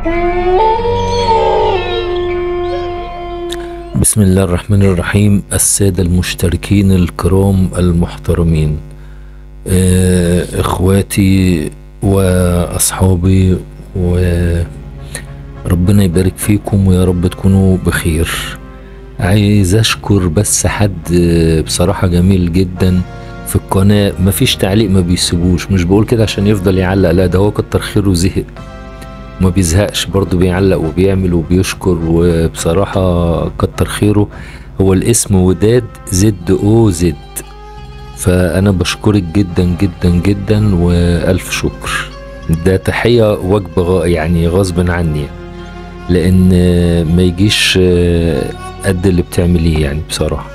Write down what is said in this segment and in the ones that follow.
بسم الله الرحمن الرحيم السادة المشتركين الكرام المحترمين آه، اخواتي واصحابي وربنا يبارك فيكم ويا رب تكونوا بخير عايز اشكر بس حد آه، بصراحة جميل جدا في القناة مفيش تعليق ما بيسيبوش مش بقول كده عشان يفضل يعلق لا ده هو كتر خيره زهق ما بيزهقش برضه بيعلق وبيعمل وبيشكر وبصراحة كتر خيره هو الاسم وداد زد او زد فأنا بشكرك جدا جدا جدا وألف شكر ده تحية وجبة غ- يعني غصب عني لأن ما يجيش قد اللي بتعمليه يعني بصراحة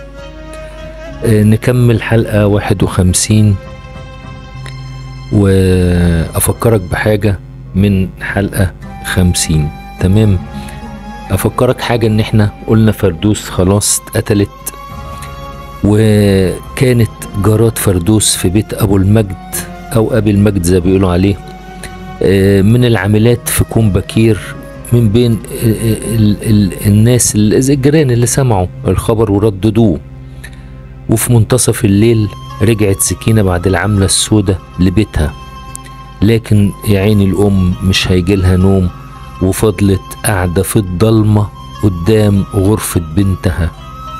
نكمل حلقة واحد وخمسين وأفكرك بحاجة من حلقة خمسين تمام أفكرك حاجة إن إحنا قلنا فردوس خلاص اتقتلت وكانت جارات فردوس في بيت أبو المجد أو أبي المجد زي ما بيقولوا عليه آه، من العاملات في كوم بكير من بين ال- ال- ال- الناس ال- زي الجيران اللي سمعوا الخبر ورددوه وفي منتصف الليل رجعت سكينة بعد العملة السوداء لبيتها لكن يا عيني الأم مش هيجيلها نوم وفضلت قاعدة في الضلمة قدام غرفة بنتها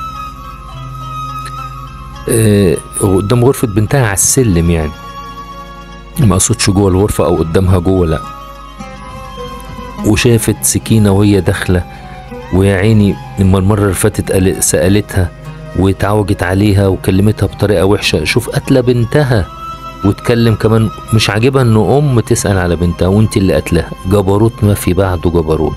آه، قدام غرفة بنتها على السلم يعني ما اقصدش جوه الغرفة او قدامها جوه لا وشافت سكينة وهي داخلة ويا عيني لما المرة اللي فاتت قال- سألتها واتعوجت عليها وكلمتها بطريقة وحشة شوف قتلة بنتها وتكلم كمان مش عاجبها ان ام تسأل على بنتها وانت اللي قتلها جبروت ما في بعده جبروت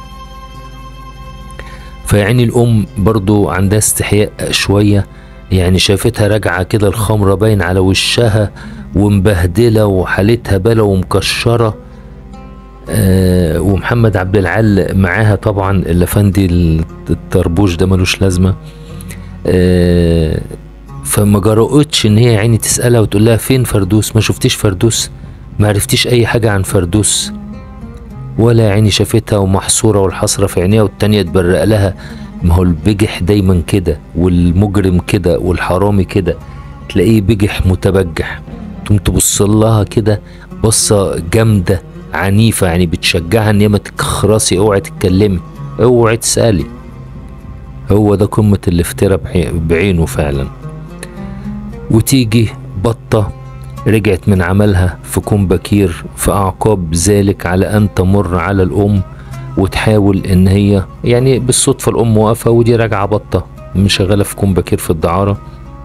فيعني الام برضو عندها استحياء شوية يعني شافتها راجعة كده الخمرة باين على وشها ومبهدلة وحالتها بلا ومكشرة آه ومحمد عبد العال معاها طبعا الافندي الطربوش ده ملوش لازمة آه فما جرأتش ان هي يا عيني تسألها وتقول لها فين فردوس ما شفتيش فردوس ما عرفتيش اي حاجة عن فردوس ولا يا عيني شافتها ومحصورة والحسرة في عينيها والتانية تبرق لها ما هو البجح دايما كده والمجرم كده والحرامي كده تلاقيه بجح متبجح تقوم تبص لها كده بصة جامدة عنيفة يعني بتشجعها ان هي ما تخرسي اوعي تتكلمي اوعي تسألي هو ده قمة الافتراء بحي- بعينه فعلا وتيجي بطة رجعت من عملها في كوم بكير في أعقاب ذلك على أن تمر على الأم وتحاول إن هي يعني بالصدفة الأم واقفة ودي راجعة بطة مشغلة في كوم بكير في الدعارة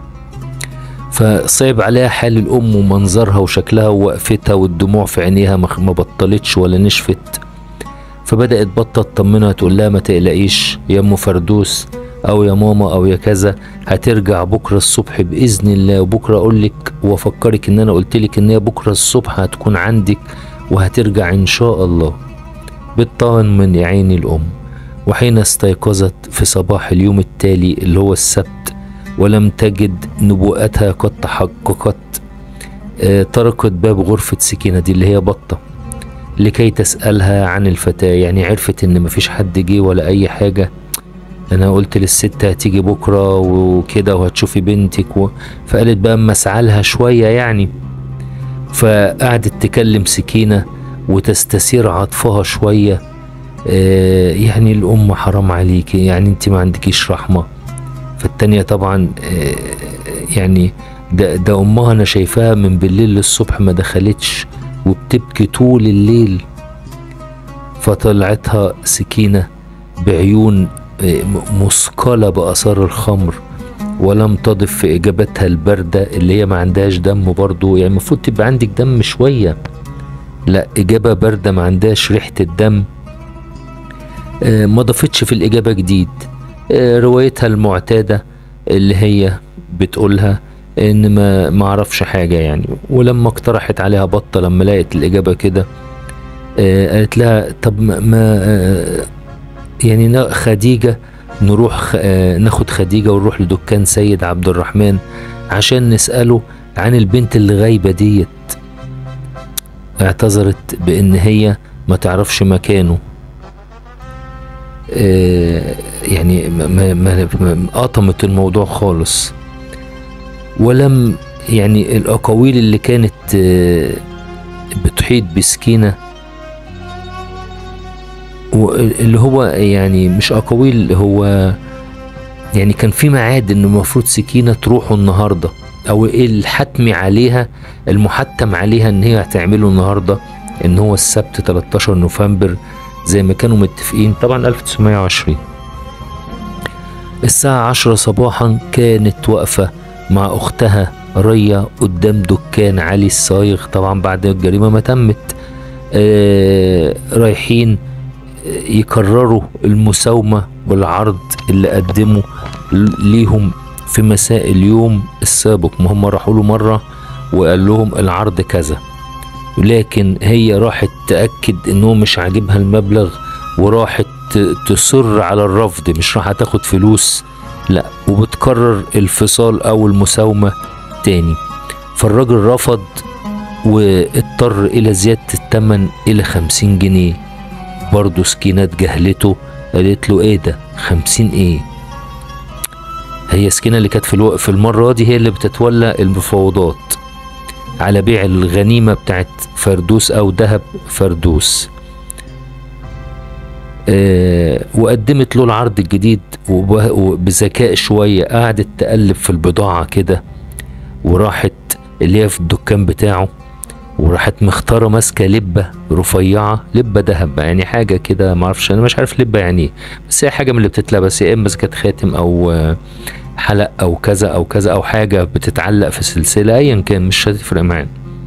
فصعب عليها حال الأم ومنظرها وشكلها ووقفتها والدموع في عينيها ما ما بطلتش ولا نشفت فبدأت بطة تطمنها تقول لها ما تقلقيش يا أم فردوس أو يا ماما أو يا كذا هترجع بكرة الصبح بإذن الله وبكرة أقول لك وأفكرك إن أنا قلت لك إن هي بكرة الصبح هتكون عندك وهترجع إن شاء الله بتطمن يا عيني الأم وحين استيقظت في صباح اليوم التالي اللي هو السبت ولم تجد نبوءتها قد تحققت آه، طرقت باب غرفة سكينة دي اللي هي بطة لكي تسألها عن الفتاة يعني عرفت إن مفيش حد جه ولا أي حاجة أنا قلت للست هتيجي بكرة وكده وهتشوفي بنتك و... فقالت بقى أما أسعالها شوية يعني فقعدت تكلم سكينة وتستثير عطفها شوية آه يعني الأم حرام عليكي يعني أنت ما عندكيش رحمة فالتانية طبعا آه يعني ده, ده أمها أنا شايفاها من بالليل للصبح ما دخلتش وبتبكي طول الليل فطلعتها سكينة بعيون آه، م- مثقلة بآثار الخمر ولم تضف في إجابتها الباردة اللي هي ما عندهاش دم برضو يعني المفروض تبقى عندك دم شوية لا إجابة باردة ما عندهاش ريحة الدم آه، ما ضافتش في الإجابة جديد آه، روايتها المعتادة اللي هي بتقولها ان ما ما اعرفش حاجه يعني ولما اقترحت عليها بطه لما لقيت الاجابه كده آه، قالت لها طب ما, ما آه، يعني نا- خديجه نروح خ- آه، ناخد خديجه ونروح لدكان سيد عبد الرحمن عشان نساله عن البنت اللي غايبه ديت اعتذرت بان هي ما تعرفش مكانه آه، يعني ما ما ما ما- قطمت الموضوع خالص ولم يعني الأقاويل اللي كانت آه، بتحيط بسكينة و- اللي هو يعني مش أقاويل هو يعني كان في ميعاد إن المفروض سكينة تروحوا النهاردة أو إيه الحتمي عليها المحتم عليها إن هي هتعمله النهاردة إن هو السبت 13 نوفمبر زي ما كانوا متفقين طبعا 1920 الساعة عشرة صباحا كانت واقفة مع أختها ريا قدام دكان علي الصايغ طبعا بعد الجريمة ما تمت آه رايحين يكرروا المساومة والعرض اللي قدموا ليهم في مساء اليوم السابق ما هم راحوا له مرة وقال لهم العرض كذا لكن هي راحت تأكد انه مش عاجبها المبلغ وراحت ت- تصر على الرفض مش راح تاخد فلوس لا وبتكرر الفصال او المساومة تاني فالراجل رفض واضطر الى زيادة الثمن الى خمسين جنيه برضه سكينة جهلته قالت له ايه ده خمسين ايه هي سكينة اللي كانت في, الو... في المرة دي هي اللي بتتولى المفاوضات على بيع الغنيمة بتاعت فردوس أو ذهب فردوس آه وقدمت له العرض الجديد وب- وبذكاء شوية قعدت تقلب في البضاعة كده وراحت اللي هي في الدكان بتاعه وراحت مختاره ماسكه لبه رفيعه لبه ذهب يعني حاجه كده ما اعرفش انا مش عارف لبه يعني ايه بس هي حاجه من اللي بتتلبس يا اما إذا كانت خاتم او آه، حلق او كذا او كذا او حاجه بتتعلق في سلسله ايا كان مش هتفرق معانا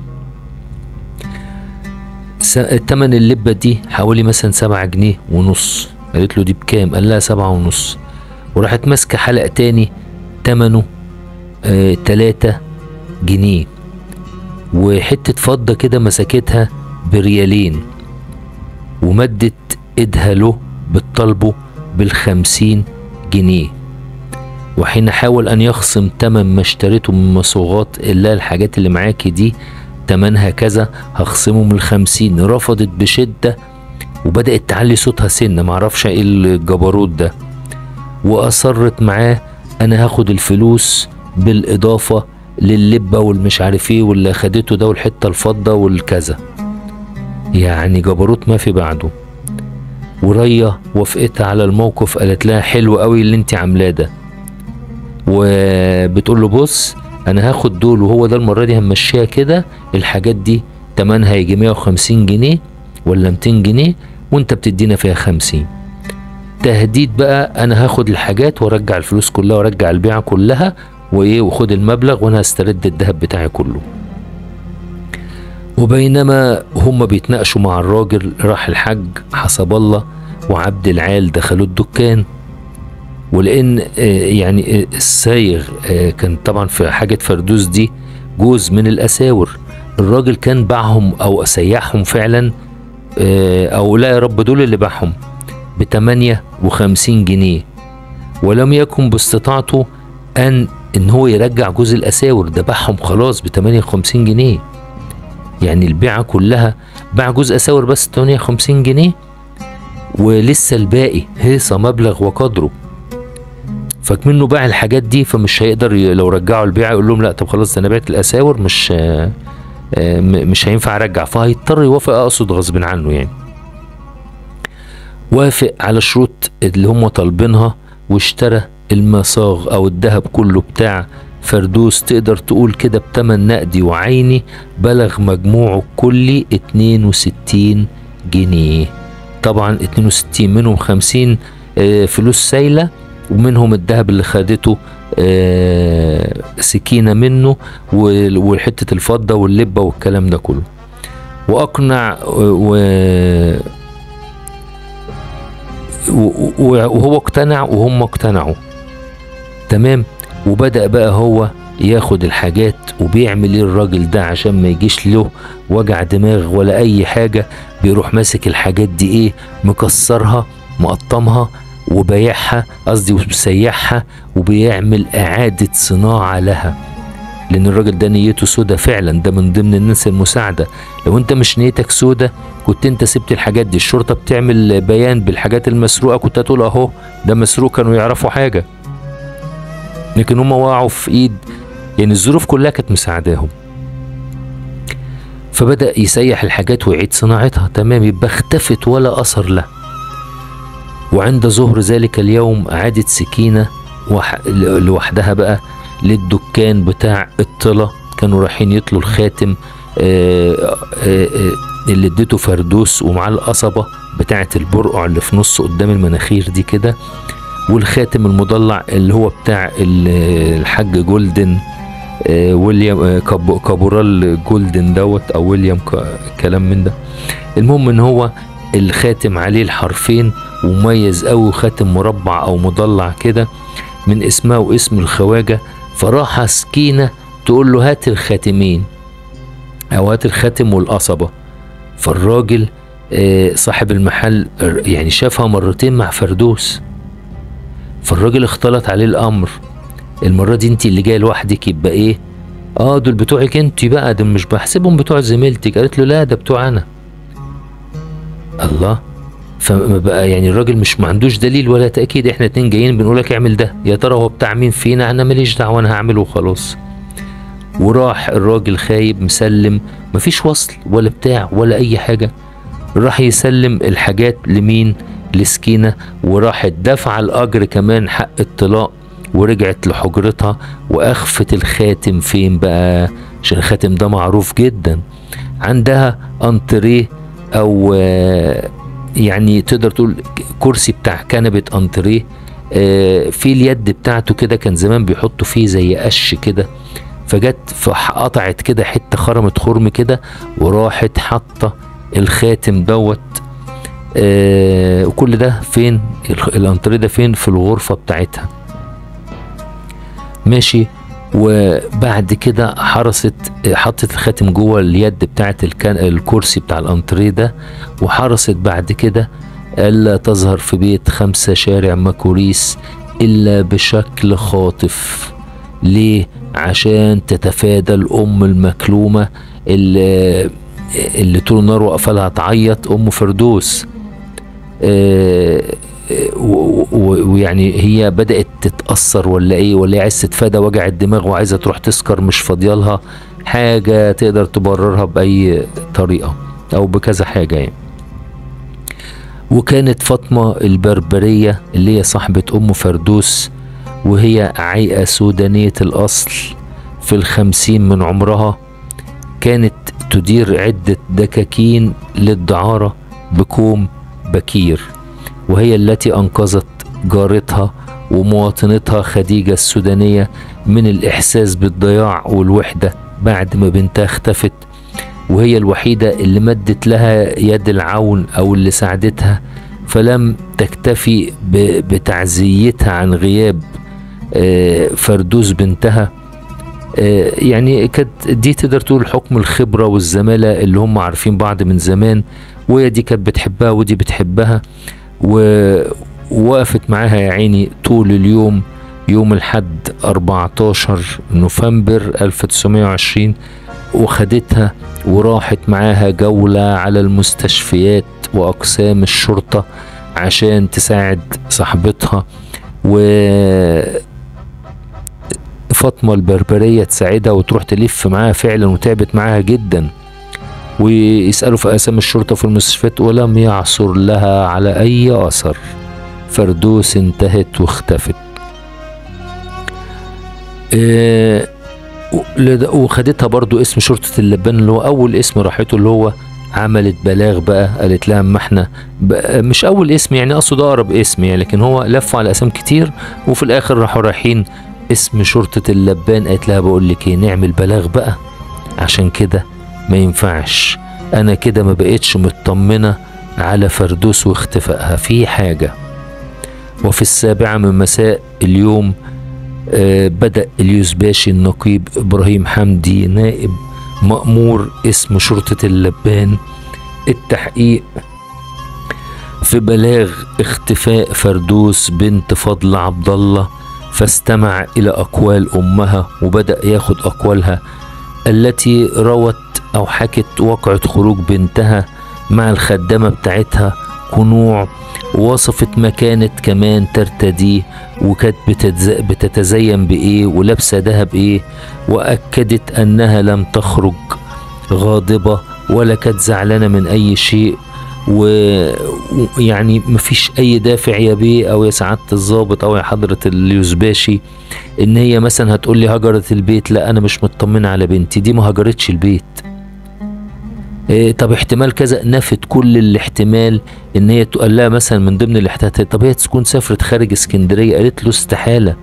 س- تمن اللبه دي حوالي مثلا سبعة جنيه ونص قالت له دي بكام قال لها سبعة ونص وراحت ماسكه حلق تاني تمنه آه تلاتة جنيه وحتة فضة كده مسكتها بريالين ومدت ايدها له بتطالبه بالخمسين جنيه وحين حاول ان يخصم تمن ما اشتريته من مصوغات الا الحاجات اللي معاكي دي تمنها كذا هخصمه من الخمسين رفضت بشدة وبدأت تعلي صوتها سنة معرفش ايه الجبروت ده واصرت معاه انا هاخد الفلوس بالاضافة لللبة والمش عارف ايه واللي خدته ده والحتة الفضة والكذا يعني جبروت ما في بعده وريا وافقتها على الموقف قالت لها حلو قوي اللي انت عاملاه ده وبتقول له بص انا هاخد دول وهو ده المره دي همشيها كده الحاجات دي تمنها يجي 150 جنيه ولا 200 جنيه وانت بتدينا فيها 50 تهديد بقى انا هاخد الحاجات وارجع الفلوس كلها وارجع البيعه كلها وايه وخد المبلغ وانا هسترد الذهب بتاعي كله وبينما هم بيتناقشوا مع الراجل راح الحاج حسب الله وعبد العال دخلوا الدكان ولان آه، يعني آه، السايغ آه، كان طبعا في حاجه فردوس دي جوز من الاساور الراجل كان باعهم او سيحهم فعلا آه، او لا يا رب دول اللي باعهم ب 58 جنيه ولم يكن باستطاعته ان ان هو يرجع جوز الاساور ده باعهم خلاص ب 58 جنيه يعني البيعه كلها باع جزء اساور بس 58 جنيه ولسه الباقي هيصه مبلغ وقدره فكمنه باع الحاجات دي فمش هيقدر ي- لو رجعوا البيعه يقول لهم لا طب خلاص ده انا بعت الاساور مش آه، آه، م- مش هينفع ارجع فهيضطر يوافق اقصد غصب عنه يعني وافق على شروط اللي هم طالبينها واشترى المصاغ او الذهب كله بتاع فردوس تقدر تقول كده بتمن نقدي وعيني بلغ مجموعه الكلي 62 جنيه طبعا 62 منهم 50 آه، فلوس سايله ومنهم الذهب اللي خدته آه، سكينه منه وال- وحته الفضه واللبه والكلام ده كله واقنع و... و- و- وهو اقتنع وهم اقتنعوا تمام وبدأ بقى هو ياخد الحاجات وبيعمل ايه الراجل ده عشان ما يجيش له وجع دماغ ولا اي حاجة بيروح ماسك الحاجات دي ايه مكسرها مقطمها وبيعها قصدي وسيحها وبيعمل اعادة صناعة لها لان الراجل ده نيته سودا فعلا ده من ضمن الناس المساعده لو انت مش نيتك سودا كنت انت سبت الحاجات دي الشرطه بتعمل بيان بالحاجات المسروقه كنت هتقول اهو ده مسروق كانوا يعرفوا حاجه لكن هم وقعوا في ايد يعني الظروف كلها كانت مساعداهم فبدأ يسيح الحاجات ويعيد صناعتها تمام يبقى اختفت ولا أثر له وعند ظهر ذلك اليوم عادت سكينة وح... لوحدها بقى للدكان بتاع الطلة كانوا رايحين يطلوا الخاتم آآ آآ اللي اديته فردوس ومعاه القصبة بتاعة البرقع اللي في نص قدام المناخير دي كده والخاتم المضلع اللي هو بتاع الحاج جولدن آه ويليام آه كاب كابورال جولدن دوت او ويليام كلام من ده المهم ان هو الخاتم عليه الحرفين ومميز قوي خاتم مربع او مضلع كده من اسمها واسم الخواجة فراح سكينة تقول له هات الخاتمين او هات الخاتم والقصبة فالراجل آه صاحب المحل يعني شافها مرتين مع فردوس فالراجل اختلط عليه الامر المرة دي انت اللي جاية لوحدك يبقى ايه اه دول بتوعك انت بقى ده مش بحسبهم بتوع زميلتك قالت له لا ده بتوع انا الله فبقى يعني الراجل مش ما عندوش دليل ولا تاكيد احنا اتنين جايين بنقول لك اعمل ده يا ترى هو بتاع مين فينا انا ماليش دعوه انا هعمله وخلاص وراح الراجل خايب مسلم مفيش وصل ولا بتاع ولا اي حاجه راح يسلم الحاجات لمين لسكينه وراحت دفع الاجر كمان حق الطلاق ورجعت لحجرتها واخفت الخاتم فين بقى عشان الخاتم ده معروف جدا عندها انتريه او يعني تقدر تقول كرسي بتاع كنبة انتريه في اليد بتاعته كده كان زمان بيحطوا فيه زي قش كده فجت فقطعت كده حته خرمت خرم كده وراحت حاطه الخاتم دوت آه وكل ده فين الانتريه ده فين في الغرفه بتاعتها ماشي وبعد كده حرست حطت الخاتم جوه اليد بتاعت الكن الكرسي بتاع الانتريه ده وحرست بعد كده الا تظهر في بيت خمسة شارع ماكوريس الا بشكل خاطف ليه عشان تتفادى الام المكلومه اللي اللي طول النهار واقفه لها تعيط ام فردوس آه ويعني هي بدأت تتأثر ولا ايه ولا هي عايز تتفادى وجع الدماغ وعايزة تروح تسكر مش فاضيالها حاجة تقدر تبررها بأي طريقة أو بكذا حاجة يعني وكانت فاطمة البربرية اللي هي صاحبة أم فردوس وهي عيئة سودانية الأصل في الخمسين من عمرها كانت تدير عدة دكاكين للدعارة بكوم بكير وهي التي أنقذت جارتها ومواطنتها خديجة السودانية من الإحساس بالضياع والوحدة بعد ما بنتها اختفت وهي الوحيدة اللي مدت لها يد العون أو اللي ساعدتها فلم تكتفي بتعزيتها عن غياب فردوس بنتها يعني كانت دي تقدر تقول حكم الخبرة والزمالة اللي هم عارفين بعض من زمان وهي دي كانت بتحبها ودي بتحبها ووقفت معاها يا عيني طول اليوم يوم الحد 14 نوفمبر 1920 وخدتها وراحت معاها جولة على المستشفيات وأقسام الشرطة عشان تساعد صاحبتها و فاطمة البربرية تساعدها وتروح تلف معاها فعلا وتعبت معاها جدا ويسألوا في أقسام الشرطة في المستشفيات ولم يعثر لها على أي أثر فردوس انتهت واختفت إيه وخدتها برضو اسم شرطة اللبان اللي هو أول اسم راحته اللي هو عملت بلاغ بقى قالت لها اما احنا مش أول اسم يعني أقصد أقرب اسم يعني لكن هو لفوا على أسام كتير وفي الآخر راحوا رايحين اسم شرطة اللبان قالت لها بقول لك ايه نعمل بلاغ بقى عشان كده ما ينفعش انا كده ما بقتش مطمنة على فردوس واختفائها في حاجة وفي السابعة من مساء اليوم آه بدأ اليوزباشي النقيب إبراهيم حمدي نائب مأمور اسم شرطة اللبان التحقيق في بلاغ اختفاء فردوس بنت فضل عبد الله فاستمع إلى أقوال أمها وبدأ ياخد أقوالها التي روت أو حكت واقعة خروج بنتها مع الخدامة بتاعتها قنوع ووصفت ما كانت كمان ترتديه وكانت بتتز- بتتزين بإيه ولابسة دهب إيه وأكدت أنها لم تخرج غاضبة ولا كانت زعلانة من أي شيء و- ويعني مفيش أي دافع يا بيه أو يا سعادة الضابط أو يا حضرة اليوزباشي إن هي مثلا هتقول لي هجرت البيت لا أنا مش مطمنة على بنتي دي ما هجرتش البيت إيه طب احتمال كذا نفت كل الاحتمال ان هي تقول لها مثلا من ضمن الاحتمالات طب هي تكون سافرت خارج اسكندريه قالت له استحاله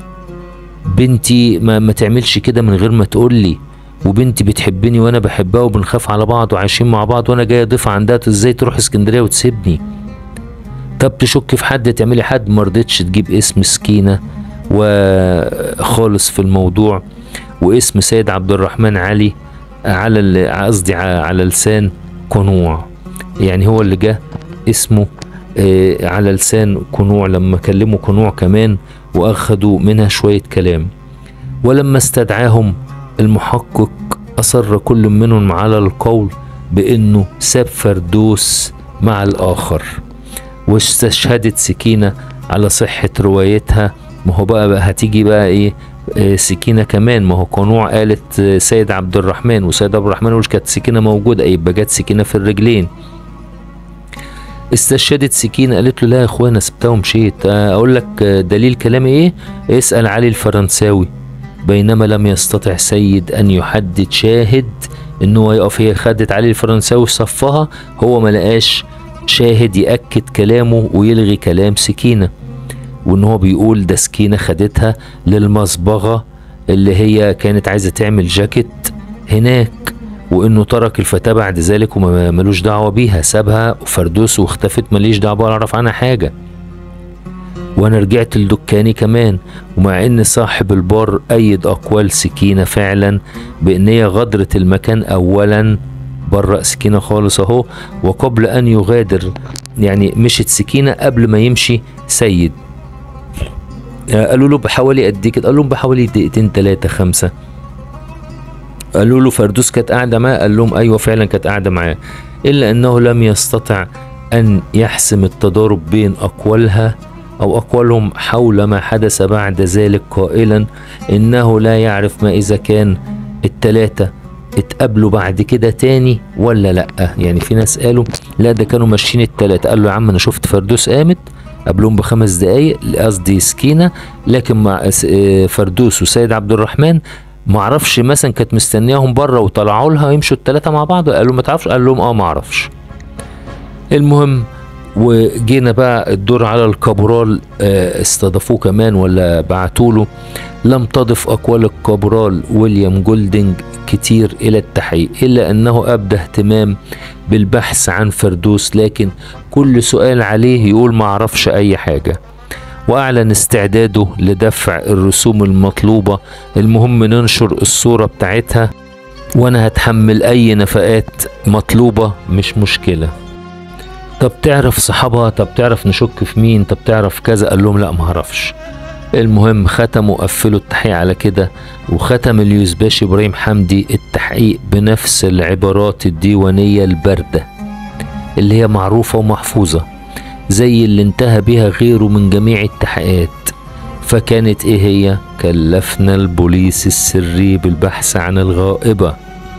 بنتي ما, ما تعملش كده من غير ما تقول لي وبنتي بتحبني وانا بحبها وبنخاف على بعض وعايشين مع بعض وانا جاي ضيف عندها ازاي تروح اسكندريه وتسيبني طب تشك في حد تعملي حد ما رضتش تجيب اسم سكينه وخالص في الموضوع واسم سيد عبد الرحمن علي على ال- قصدي ع- على لسان قنوع يعني هو اللي جه اسمه آه، على لسان قنوع لما كلموا قنوع كمان واخدوا منها شويه كلام ولما استدعاهم المحقق اصر كل منهم على القول بانه ساب فردوس مع الاخر واستشهدت سكينه على صحه روايتها ما هو بقى, بقى هتيجي بقى ايه آه، سكينه كمان ما هو قنوع قالت آه، سيد عبد الرحمن وسيد عبد الرحمن وش كانت سكينه موجوده يبقى جت سكينه في الرجلين استشهدت سكينة قالت له لا يا اخوانا سبتها ومشيت آه، اقول لك آه، دليل كلامي ايه اسأل علي الفرنساوي بينما لم يستطع سيد ان يحدد شاهد ان هو يقف هي خدت علي الفرنساوي صفها هو ما لقاش شاهد يأكد كلامه ويلغي كلام سكينة وان هو بيقول ده سكينة خدتها للمصبغة اللي هي كانت عايزة تعمل جاكيت هناك وانه ترك الفتاة بعد ذلك وما ملوش دعوة بيها سابها وفردوس واختفت ماليش دعوة ولا اعرف عنها حاجة وانا رجعت لدكاني كمان ومع ان صاحب البار ايد اقوال سكينة فعلا بان هي غدرت المكان اولا برأ سكينة خالص اهو وقبل ان يغادر يعني مشت سكينة قبل ما يمشي سيد آه، قالوا له بحوالي قد إيه كده قال لهم بحوالي دقيقتين تلاتة خمسة قالوا له فردوس كانت قاعدة معاه قال لهم أيوة فعلا كانت قاعدة معاه إلا أنه لم يستطع أن يحسم التضارب بين أقوالها أو أقوالهم حول ما حدث بعد ذلك قائلا إنه لا يعرف ما إذا كان التلاتة اتقابلوا بعد كده تاني ولا لأ يعني في ناس قالوا لا ده كانوا ماشيين التلاتة قال له يا عم أنا شفت فردوس قامت قبلهم بخمس دقايق قصدي سكينة لكن مع س- آه، فردوس وسيد عبد الرحمن ما اعرفش مثلا كانت مستنياهم بره وطلعوا لها يمشوا الثلاثه مع بعض قالوا ما تعرفش قال لهم اه ما اعرفش المهم وجينا بقى الدور على الكابورال آه، استضافوه كمان ولا بعتوا له لم تضف اقوال الكابورال ويليام جولدنج كتير الى التحقيق الا انه ابدى اهتمام بالبحث عن فردوس لكن كل سؤال عليه يقول ما اعرفش اي حاجه واعلن استعداده لدفع الرسوم المطلوبه المهم ننشر الصوره بتاعتها وانا هتحمل اي نفقات مطلوبه مش مشكله طب تعرف صحابها طب تعرف نشك في مين طب تعرف كذا قال لهم لا ما اعرفش المهم ختموا قفلوا التحقيق على كده وختم اليوزباشي ابراهيم حمدي التحقيق بنفس العبارات الديوانيه البارده اللي هي معروفه ومحفوظه زي اللي انتهى بها غيره من جميع التحقيقات فكانت ايه هي كلفنا البوليس السري بالبحث عن الغائبة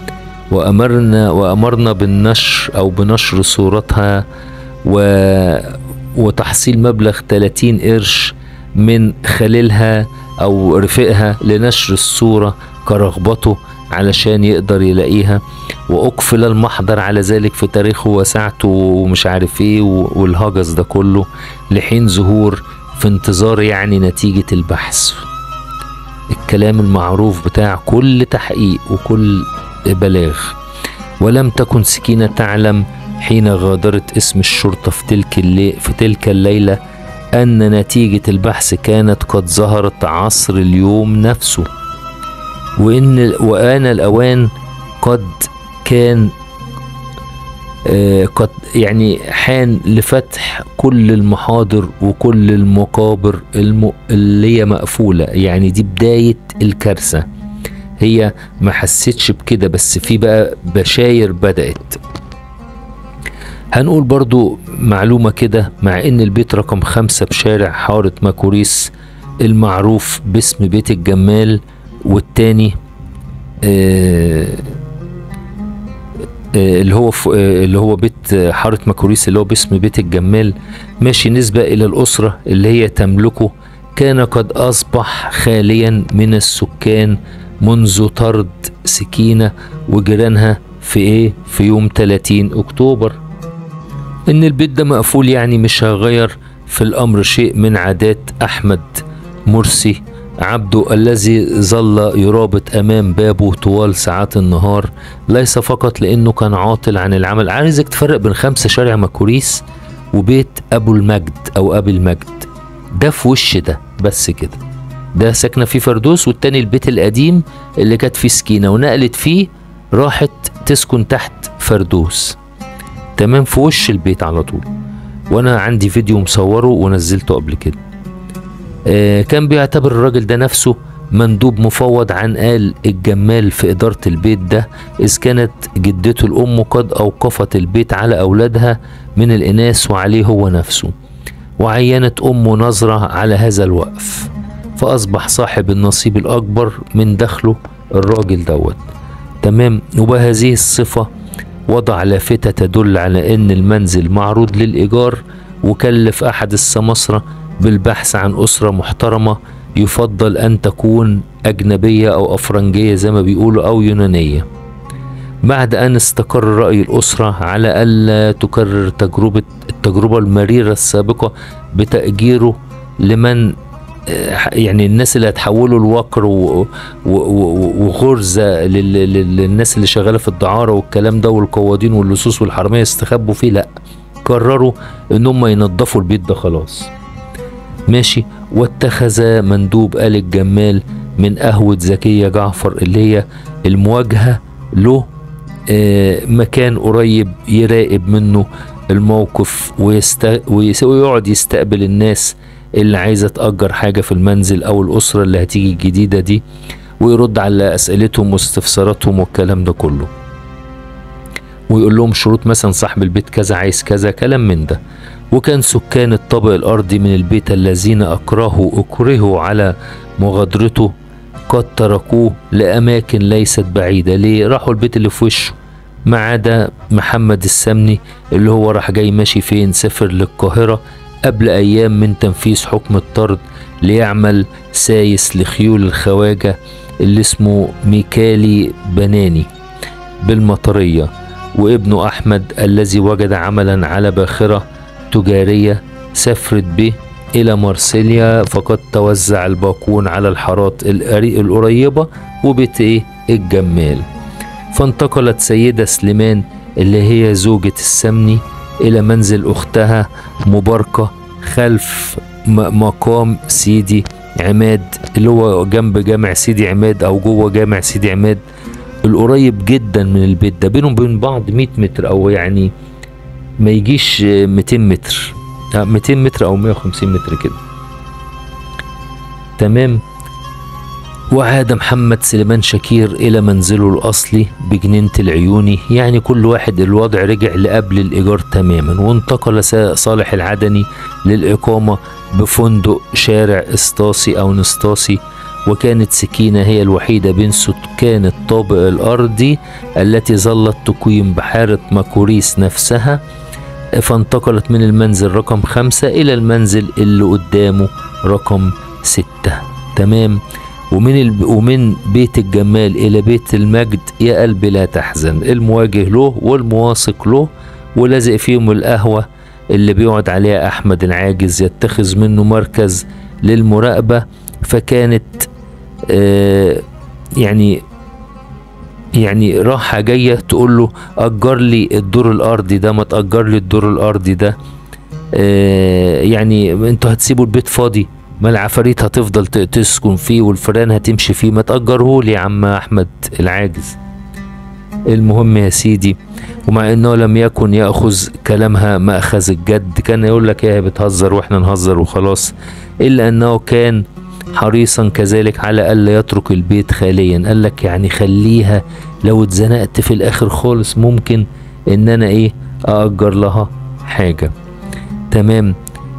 وأمرنا وأمرنا بالنشر أو بنشر صورتها و وتحصيل مبلغ 30 قرش من خليلها أو رفيقها لنشر الصورة كرغبته علشان يقدر يلاقيها وأقفل المحضر على ذلك في تاريخه وساعته ومش عارف ايه و- والهجس ده كله لحين ظهور في انتظار يعني نتيجة البحث الكلام المعروف بتاع كل تحقيق وكل بلاغ ولم تكن سكينة تعلم حين غادرت اسم الشرطة في تلك الليل في تلك الليلة أن نتيجة البحث كانت قد ظهرت عصر اليوم نفسه وإن وآن الأوان قد كان آه، قد يعني حان لفتح كل المحاضر وكل المقابر الم... اللي هي مقفولة يعني دي بداية الكارثة هي ما حسيتش بكده بس في بقى بشاير بدأت هنقول برضو معلومة كده مع ان البيت رقم خمسة بشارع حارة ماكوريس المعروف باسم بيت الجمال والتاني آه آه، اللي هو ف- آه، اللي هو بيت آه، حارة ماكوريس اللي هو باسم بيت الجمال ماشي نسبة إلى الأسرة اللي هي تملكه كان قد أصبح خاليا من السكان منذ طرد سكينة وجيرانها في إيه في يوم 30 أكتوبر إن البيت ده مقفول يعني مش هيغير في الأمر شيء من عادات أحمد مرسي عبده الذي ظل يرابط أمام بابه طوال ساعات النهار ليس فقط لأنه كان عاطل عن العمل عايزك تفرق بين خمسة شارع مكوريس وبيت أبو المجد أو أبي المجد ده في وش ده بس كده ده ساكنة فيه فردوس والتاني البيت القديم اللي كانت فيه سكينة ونقلت فيه راحت تسكن تحت فردوس تمام في وش البيت على طول وانا عندي فيديو مصوره ونزلته قبل كده آه كان بيعتبر الراجل ده نفسه مندوب مفوض عن آل الجمال في إدارة البيت ده إذ كانت جدته الأم قد أوقفت البيت على أولادها من الإناث وعليه هو نفسه وعينت أمه نظرة على هذا الوقف فأصبح صاحب النصيب الأكبر من دخله الراجل دوت تمام وبهذه الصفة وضع لافتة تدل على أن المنزل معروض للإيجار وكلف أحد السماسرة بالبحث عن أسرة محترمة يفضل أن تكون أجنبية أو أفرنجية زي ما بيقولوا أو يونانية بعد أن استقر رأي الأسرة على ألا تكرر تجربة التجربة المريرة السابقة بتأجيره لمن آه، يعني الناس اللي هتحولوا الوقر و- و- و- وغرزة لل- لل- للناس اللي شغالة في الدعارة والكلام ده والقوادين واللصوص والحرامية يستخبوا فيه لا قرروا ان هم ينظفوا البيت ده خلاص ماشي واتخذ مندوب آل الجمال من قهوة زكية جعفر اللي هي المواجهة له آه، مكان قريب يراقب منه الموقف ويست... ويس- ويقعد يستقبل الناس اللي عايزة تأجر حاجة في المنزل أو الأسرة اللي هتيجي الجديدة دي ويرد على أسئلتهم واستفساراتهم والكلام ده كله ويقول لهم شروط مثلا صاحب البيت كذا عايز كذا كلام من ده وكان سكان الطابق الأرضي من البيت الذين أكرهوا أكرهوا على مغادرته قد تركوه لأماكن ليست بعيدة ليه راحوا البيت اللي في وشه ما عدا محمد السمني اللي هو راح جاي ماشي فين سافر للقاهرة قبل أيام من تنفيذ حكم الطرد ليعمل سايس لخيول الخواجة اللي اسمه ميكالي بناني بالمطرية وابنه أحمد الذي وجد عملا على باخرة تجارية سافرت به إلى مارسيليا فقد توزع الباقون على الحارات القري- القريبة وبيت إيه الجمال فانتقلت سيدة سليمان اللي هي زوجة السمني إلى منزل أختها مباركة خلف م- مقام سيدي عماد اللي هو جنب جامع سيدي عماد أو جوه جامع سيدي عماد القريب جدا من البيت ده بينهم وبين بعض 100 متر أو يعني ما يجيش آه، 200 متر آه، 200 متر أو 150 متر كده تمام وعاد محمد سليمان شكير إلى منزله الأصلي بجنينة العيوني يعني كل واحد الوضع رجع لقبل الإيجار تماما وانتقل سا- صالح العدني للإقامة بفندق شارع اسطاسي أو نسطاسي وكانت سكينة هي الوحيدة بين سكان الطابق الأرضي التي ظلت تقيم بحارة ماكوريس نفسها فانتقلت من المنزل رقم خمسة إلى المنزل اللي قدامه رقم ستة تمام ومن الب... ومن بيت الجمال إلى بيت المجد يا قلبي لا تحزن المواجه له والمواثق له ولازق فيهم القهوة اللي بيقعد عليها أحمد العاجز يتخذ منه مركز للمراقبة فكانت آه يعني يعني راحة جاية تقول له أجر لي الدور الأرضي ده ما تأجر لي الدور الأرضي ده آه يعني انتوا هتسيبوا البيت فاضي ما العفاريت هتفضل ت- تسكن فيه والفيران هتمشي فيه ما تأجره لي يا عم أحمد العاجز المهم يا سيدي ومع انه لم يكن ياخذ كلامها ماخذ الجد كان يقول لك يا هي بتهزر واحنا نهزر وخلاص الا انه كان حريصا كذلك على الا يترك البيت خاليا قال لك يعني خليها لو اتزنقت في الاخر خالص ممكن ان انا ايه ااجر لها حاجه تمام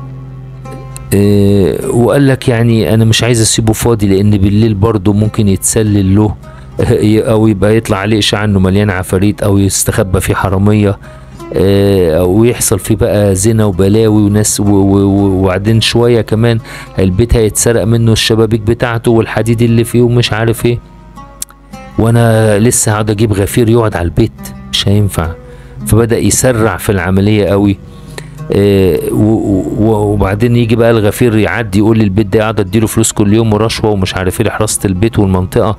إيه وقال لك يعني انا مش عايز اسيبه فاضي لان بالليل برضه ممكن يتسلل له او يبقى يطلع عليه اشاعه انه مليان عفاريت او يستخبى فيه حراميه آه، ويحصل فيه بقى زنا وبلاوي وناس و- و- و- وبعدين شويه كمان البيت هيتسرق منه الشبابيك بتاعته والحديد اللي فيه ومش عارف ايه وانا لسه هقعد اجيب غفير يقعد على البيت مش هينفع فبدا يسرع في العمليه قوي آه، و- و- وبعدين يجي بقى الغفير يعدي يقول لي البيت ده قاعد اديله فلوس كل يوم ورشوه ومش عارف ايه لحراسه البيت والمنطقه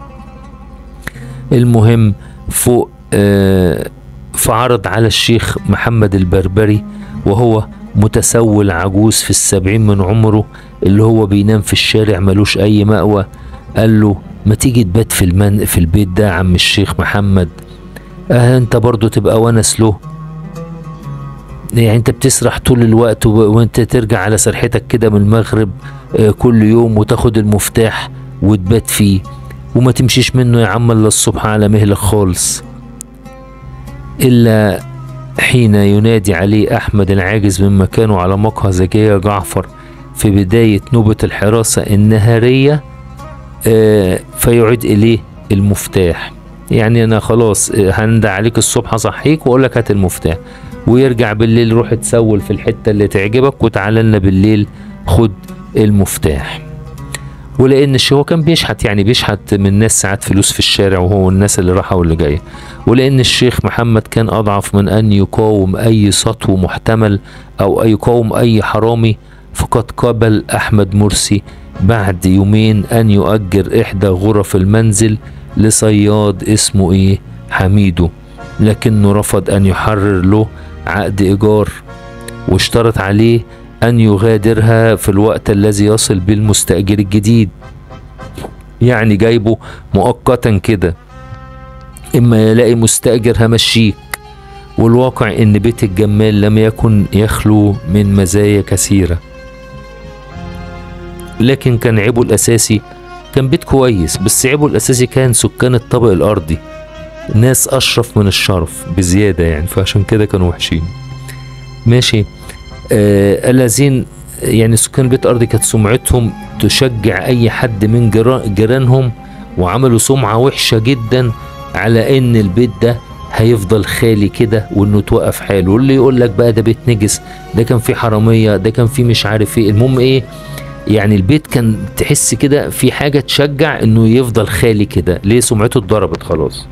المهم فوق آه، فعرض على الشيخ محمد البربري وهو متسول عجوز في السبعين من عمره اللي هو بينام في الشارع ملوش اي مأوى قال له ما تيجي تبات في المن في البيت ده يا عم الشيخ محمد اه انت برضو تبقى ونس له يعني انت بتسرح طول الوقت و- وانت ترجع على سرحتك كده من المغرب آه، كل يوم وتاخد المفتاح وتبات فيه وما تمشيش منه يا عم الا الصبح على مهلك خالص الا حين ينادي عليه احمد العاجز من مكانه على مقهى زكية جعفر في بداية نوبة الحراسة النهارية آه، فيعيد اليه المفتاح يعني انا خلاص آه، هندى عليك الصبح اصحيك واقول لك هات المفتاح ويرجع بالليل روح تسول في الحتة اللي تعجبك وتعالى لنا بالليل خد المفتاح ولان الش- هو كان بيشحت يعني بيشحت من الناس ساعات فلوس في الشارع وهو الناس اللي راحه واللي جايه ولان الشيخ محمد كان اضعف من ان يقاوم اي سطو محتمل او أي يقاوم اي حرامي فقد قبل احمد مرسي بعد يومين ان يؤجر احدى غرف المنزل لصياد اسمه ايه حميدو لكنه رفض ان يحرر له عقد ايجار واشترط عليه أن يغادرها في الوقت الذي يصل به المستأجر الجديد يعني جايبه مؤقتا كده إما يلاقي مستأجر همشيك والواقع إن بيت الجمال لم يكن يخلو من مزايا كثيرة لكن كان عيبه الأساسي كان بيت كويس بس عيبه الأساسي كان سكان الطابق الأرضي ناس أشرف من الشرف بزيادة يعني فعشان كده كانوا وحشين ماشي آه الذين يعني سكان بيت أرضي كانت سمعتهم تشجع أي حد من جرا- جيرانهم وعملوا سمعة وحشة جدا على إن البيت ده هيفضل خالي كده وإنه توقف حاله واللي يقول لك بقى ده بيت نجس ده كان فيه حرامية ده كان فيه مش عارف إيه المهم إيه يعني البيت كان تحس كده في حاجة تشجع إنه يفضل خالي كده ليه سمعته اتضربت خلاص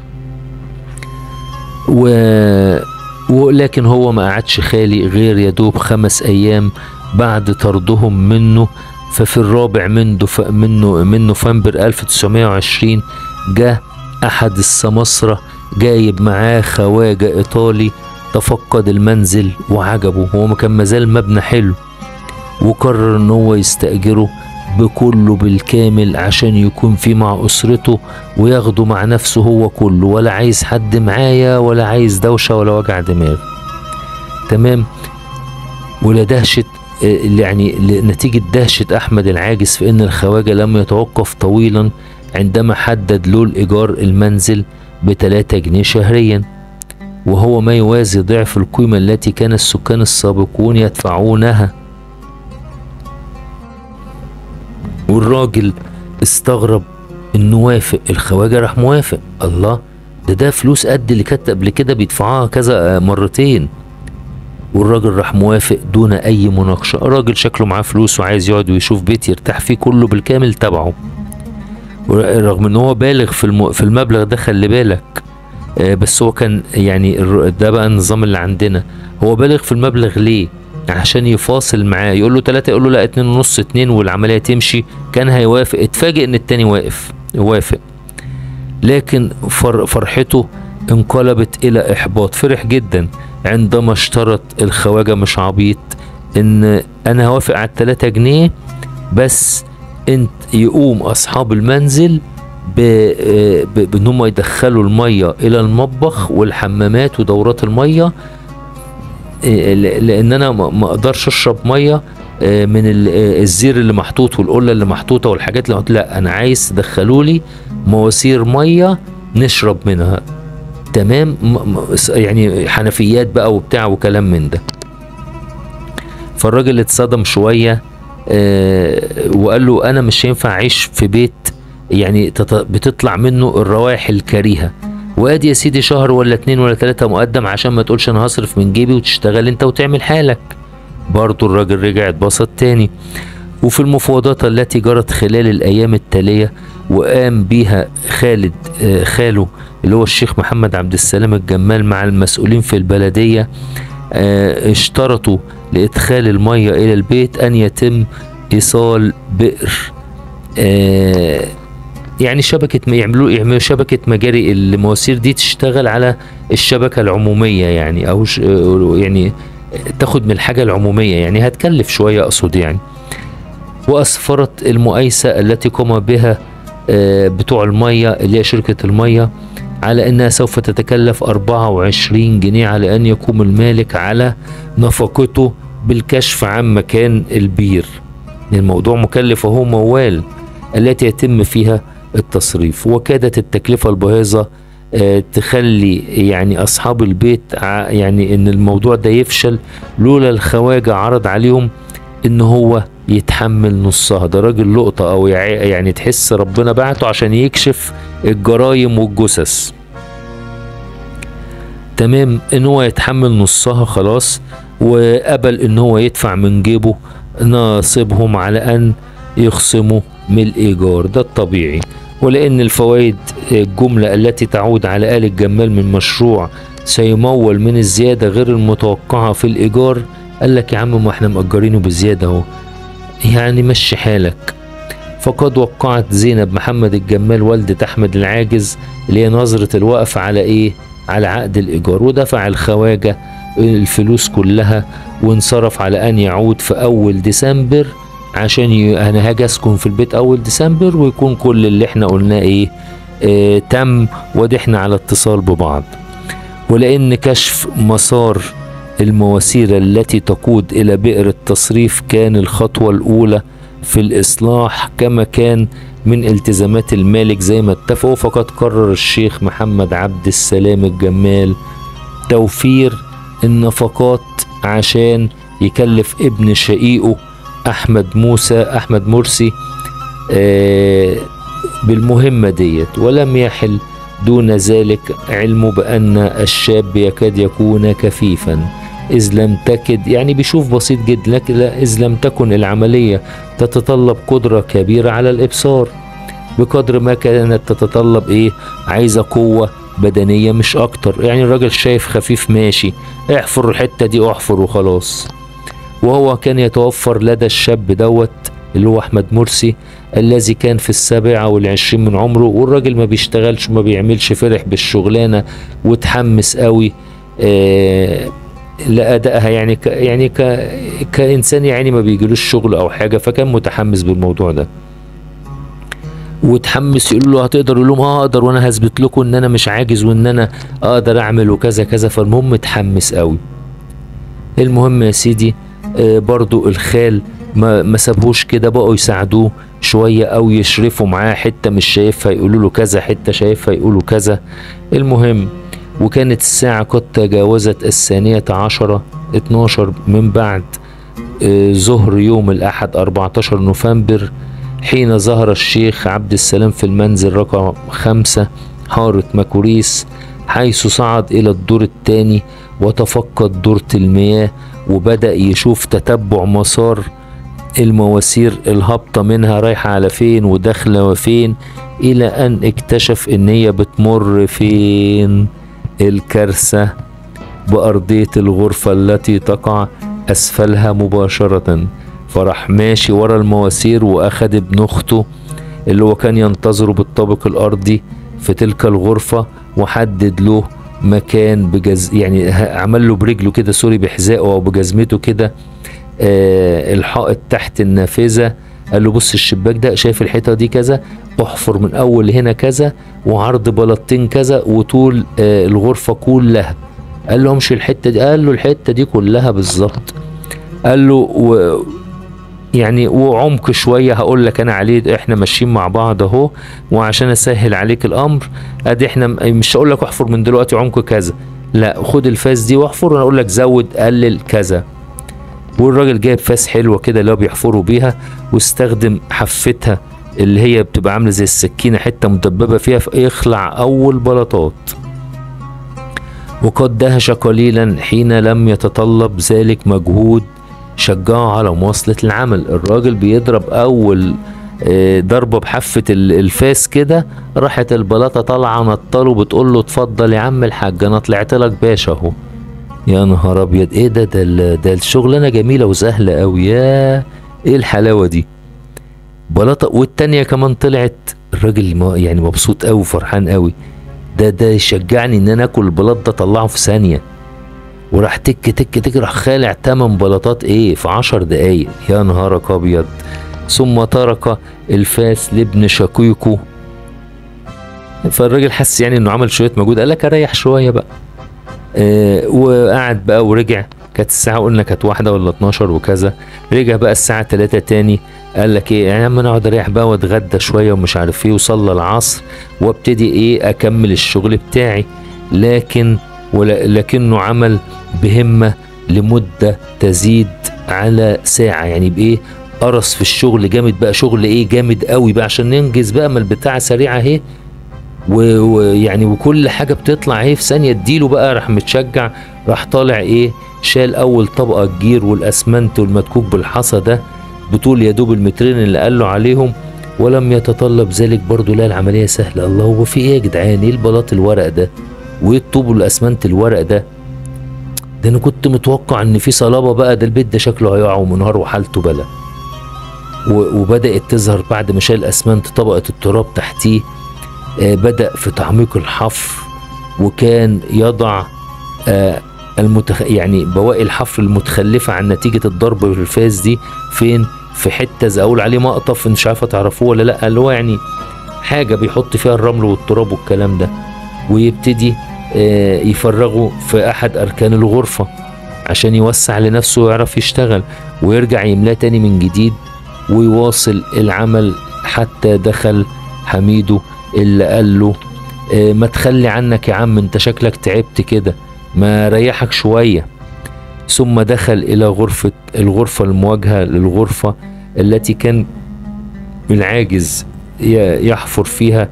و ولكن هو ما قعدش خالي غير يدوب خمس أيام بعد طردهم منه ففي الرابع من دف... منه من نوفمبر 1920 جاء أحد السماسرة جايب معاه خواجة إيطالي تفقد المنزل وعجبه هو ما كان مازال مبنى حلو وقرر إن هو يستأجره بكله بالكامل عشان يكون فيه مع أسرته وياخده مع نفسه هو كله ولا عايز حد معايا ولا عايز دوشة ولا وجع دماغ تمام ولا دهشة آه، يعني نتيجة دهشة أحمد العاجز في أن الخواجة لم يتوقف طويلا عندما حدد له الإيجار المنزل بتلاتة جنيه شهريا وهو ما يوازي ضعف القيمة التي كان السكان السابقون يدفعونها والراجل استغرب انه وافق الخواجه راح موافق الله ده ده فلوس قد اللي كانت قبل كده بيدفعوها كذا مرتين والراجل راح موافق دون اي مناقشه الراجل شكله معاه فلوس وعايز يقعد ويشوف بيت يرتاح فيه كله بالكامل تبعه رغم ان هو بالغ في الم... في المبلغ ده خلي بالك آه، بس هو كان يعني الر- ده بقى النظام اللي عندنا هو بالغ في المبلغ ليه عشان يفاصل معاه يقول له ثلاثة يقول له لا اتنين ونص اتنين والعملية تمشي كان هيوافق اتفاجئ ان التاني واقف وافق لكن فر فرحته انقلبت الى احباط فرح جدا عندما اشترط الخواجة مش عبيط ان انا هوافق على التلاتة جنيه بس انت يقوم اصحاب المنزل ب- ب- بان هم يدخلوا الميه الى المطبخ والحمامات ودورات الميه إيه، ل- لان انا ما ما اقدرش اشرب ميه آه، من ال- آه، الزير اللي محطوط والقله اللي محطوطه والحاجات اللي محطوطة. لا انا عايز تدخلوا لي مواسير ميه نشرب منها تمام م- م- س- يعني حنفيات بقى وبتاع وكلام من ده فالراجل اتصدم شويه آه، وقال له انا مش هينفع اعيش في بيت يعني تط- بتطلع منه الروائح الكريهه وادي يا سيدي شهر ولا اتنين ولا تلاتة مقدم عشان ما تقولش انا هصرف من جيبي وتشتغل انت وتعمل حالك برضو الراجل رجع اتبسط تاني وفي المفاوضات التي جرت خلال الايام التاليه وقام بيها خالد آه، خاله اللي هو الشيخ محمد عبد السلام الجمال مع المسؤولين في البلديه آه، اشترطوا لادخال الميه الى البيت ان يتم ايصال بئر آه، يعني شبكة ما يعملوا يعملوا شبكة مجاري المواسير دي تشتغل على الشبكة العمومية يعني أو ش يعني تاخد من الحاجة العمومية يعني هتكلف شوية أقصد يعني وأسفرت المؤيسة التي قام بها آه، بتوع المية اللي هي شركة المية على أنها سوف تتكلف 24 جنيه على أن يقوم المالك على نفقته بالكشف عن مكان البير الموضوع مكلف وهو موال التي يتم فيها التصريف وكادت التكلفة الباهظة آه، تخلي يعني أصحاب البيت ع- يعني إن الموضوع ده يفشل لولا الخواجة عرض عليهم إن هو يتحمل نصها ده راجل لقطة أو يع- يعني تحس ربنا بعته عشان يكشف الجرايم والجثث تمام إن هو يتحمل نصها خلاص وقبل إن هو يدفع من جيبه ناصبهم على أن يخصموا من الإيجار ده الطبيعي ولأن الفوائد الجملة التي تعود على آل الجمال من مشروع سيمول من الزيادة غير المتوقعة في الإيجار قال لك يا عم ما احنا مأجرينه بزيادة اهو يعني مشي حالك فقد وقعت زينب محمد الجمال والدة أحمد العاجز اللي هي نظرة الوقف على إيه؟ على عقد الإيجار ودفع الخواجة الفلوس كلها وانصرف على أن يعود في أول ديسمبر عشان ي... أنا هاجي أسكن في البيت أول ديسمبر ويكون كل اللي احنا قلناه إيه؟ آه تم ودي احنا على اتصال ببعض ولأن كشف مسار المواسير التي تقود إلى بئر التصريف كان الخطوة الأولى في الإصلاح كما كان من التزامات المالك زي ما اتفقوا فقد قرر الشيخ محمد عبد السلام الجمال توفير النفقات عشان يكلف ابن شقيقه أحمد موسى أحمد مرسي آه بالمهمة ديت ولم يحل دون ذلك علمه بأن الشاب يكاد يكون كفيفا إذ لم تكد يعني بيشوف بسيط جدا لكن لا إذ لم تكن العملية تتطلب قدرة كبيرة على الإبصار بقدر ما كانت تتطلب إيه عايزة قوة بدنية مش أكتر يعني الراجل شايف خفيف ماشي احفر الحتة دي احفر وخلاص وهو كان يتوفر لدى الشاب دوت اللي هو أحمد مرسي الذي كان في السابعة والعشرين من عمره والراجل ما بيشتغلش ما بيعملش فرح بالشغلانة وتحمس قوي آه لأدائها يعني ك يعني ك كإنسان يعني ما بيجيلوش شغل أو حاجة فكان متحمس بالموضوع ده وتحمس يقول له هتقدر يقول لهم اه اقدر وانا هثبت لكم ان انا مش عاجز وان انا اقدر اعمل وكذا كذا فالمهم متحمس قوي المهم يا سيدي آه برضو الخال ما ما سابهوش كده بقوا يساعدوه شويه او يشرفوا معاه حته مش شايفها يقولوا له كذا حته شايفها يقولوا كذا المهم وكانت الساعة قد تجاوزت الثانية عشرة 12 من بعد آه، ظهر يوم الأحد 14 نوفمبر حين ظهر الشيخ عبد السلام في المنزل رقم خمسة حارة ماكوريس حيث صعد إلى الدور الثاني وتفقد دورة المياه وبدأ يشوف تتبع مسار المواسير الهابطة منها رايحة على فين وداخلة وفين إلى أن اكتشف إن هي بتمر فين الكارثة بأرضية الغرفة التي تقع أسفلها مباشرة فراح ماشي ورا المواسير وأخد ابن أخته اللي هو كان ينتظره بالطابق الأرضي في تلك الغرفة وحدد له مكان بجز يعني ه- عمل له برجله كده سوري بحذائه أو بجزمته كده آه الحائط تحت النافذة قال له بص الشباك ده شايف الحيطة دي كذا احفر من اول هنا كذا وعرض بلاطين كذا وطول آه الغرفه كلها قال له امشي الحته دي قال له الحته دي كلها بالظبط قال له و يعني وعمق شويه هقول لك انا عليه احنا ماشيين مع بعض اهو وعشان اسهل عليك الامر ادي احنا مش هقول لك احفر من دلوقتي عمق كذا لا خد الفاس دي واحفر وانا اقول لك زود قلل كذا والراجل جايب فاس حلوه كده اللي هو بيحفروا بيها واستخدم حفتها اللي هي بتبقى عامله زي السكينه حته مدببه فيها يخلع اول بلاطات وقد دهش قليلا حين لم يتطلب ذلك مجهود شجعه على مواصلة العمل الراجل بيضرب أول آه، ضربة بحافة الفاس كده راحت البلاطة طالعة نطله بتقول له اتفضل يا عم الحاج أنا طلعت لك باشا أهو يا نهار أبيض إيه ده ده, ده الشغلانة جميلة وسهلة أوي يا إيه الحلاوة دي بلاطة والتانية كمان طلعت الراجل يعني مبسوط أوي وفرحان أوي ده ده يشجعني إن أنا آكل البلاط ده أطلعه في ثانية وراح تك تك تك راح خالع تمن بلاطات ايه في عشر دقايق يا نهارك ابيض ثم ترك الفاس لابن شقيقه فالراجل حس يعني انه عمل شويه مجهود قال لك اريح شويه بقى آه وقعد بقى ورجع كانت الساعة قلنا كانت واحدة ولا 12 وكذا رجع بقى الساعة 3 تاني قال لك ايه يعني اما انا اقعد اريح بقى واتغدى شوية ومش عارف ايه وصلى العصر وابتدي ايه اكمل الشغل بتاعي لكن ولكنه عمل بهمة لمدة تزيد على ساعة يعني بإيه قرص في الشغل جامد بقى شغل إيه جامد قوي بقى عشان ننجز بقى ما البتاعة سريعة أهي ويعني وكل حاجة بتطلع اهي في ثانية اديله بقى راح متشجع راح طالع ايه شال اول طبقة الجير والاسمنت والمدكوك بالحصى ده بطول يا دوب المترين اللي قال له عليهم ولم يتطلب ذلك برضه لا العملية سهلة الله هو في ايه يا جدعان ايه البلاط الورق ده وايه الطوب والاسمنت الورق ده ده انا كنت متوقع ان في صلابه بقى ده البيت ده شكله هيقع ومنهار وحالته بلا وبدات تظهر بعد ما شال اسمنت طبقه التراب تحتيه آه بدا في تعميق الحفر وكان يضع آه المتخ... يعني بواقي الحفر المتخلفه عن نتيجه الضرب بالفاس دي فين في حته زي اقول عليه مقطف مش عارفه تعرفوه ولا لا اللي هو يعني حاجه بيحط فيها الرمل والتراب والكلام ده ويبتدي آه، يفرغه في احد اركان الغرفه عشان يوسع لنفسه ويعرف يشتغل ويرجع يملاه تاني من جديد ويواصل العمل حتى دخل حميدو اللي قال له آه، ما تخلي عنك يا عم انت شكلك تعبت كده ما ريحك شويه ثم دخل الى غرفه الغرفه المواجهه للغرفه التي كان العاجز يحفر فيها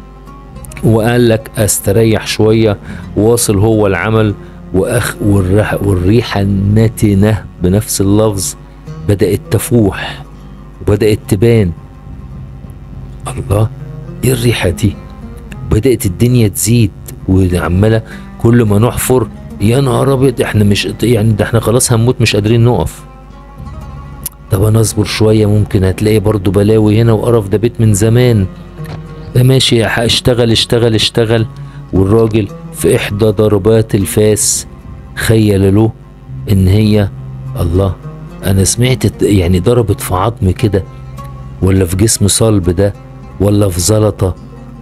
وقال لك استريح شوية واصل هو العمل وأخ والريحة النتنة بنفس اللفظ بدأت تفوح وبدأت تبان الله ايه الريحة دي بدأت الدنيا تزيد وعمالة كل ما نحفر يا نهار ابيض احنا مش يعني ده احنا خلاص هنموت مش قادرين نقف طب انا اصبر شويه ممكن هتلاقي برضو بلاوي هنا وقرف ده بيت من زمان ماشي اشتغل اشتغل اشتغل والراجل في احدى ضربات الفاس خيل له ان هي الله انا سمعت يعني ضربت في عظم كده ولا في جسم صلب ده ولا في زلطه